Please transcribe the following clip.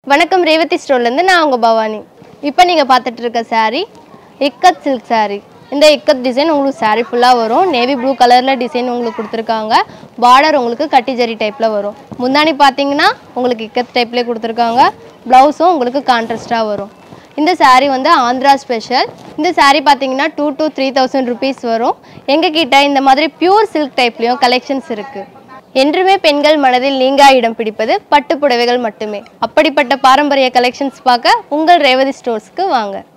வணக்கம் ரேவதி ஸ்டோர்லேருந்து நான் உங்கள் பவானி இப்போ நீங்கள் பார்த்துட்டு இருக்க saree இக்கத் சில்க் saree இந்த இக்கத் டிசைன் உங்களுக்கு saree ஃபுல்லாக வரும் நேவி ப்ளூ கலரில் டிசைன் உங்களுக்கு கொடுத்துருக்காங்க பார்டர் உங்களுக்கு கட்டி ஜரி டைப்பில் வரும் முந்தானி பார்த்தீங்கன்னா உங்களுக்கு இக்கத் டைப்லேயே கொடுத்துருக்காங்க ப்ளவுஸும் உங்களுக்கு கான்ட்ராஸ்ட்டாக வரும் இந்த saree வந்து ஆந்திரா ஸ்பெஷல் இந்த saree பார்த்தீங்கன்னா two to three thousand rupees வரும் எங்ககிட்ட இந்த மாதிரி பியூர் சில்க் டைப்லேயும் கலெக்ஷன்ஸ் இருக்குது என்றுமே பெண்கள் மனதில் நீங்கா இடம் பிடிப்பது பட்டு புடவைகள் மட்டுமே அப்படிப்பட்ட பாரம்பரிய கலெக்ஷன்ஸ் பார்க்க உங்கள் ரேவதி ஸ்டோர்ஸ்க்கு வாங்க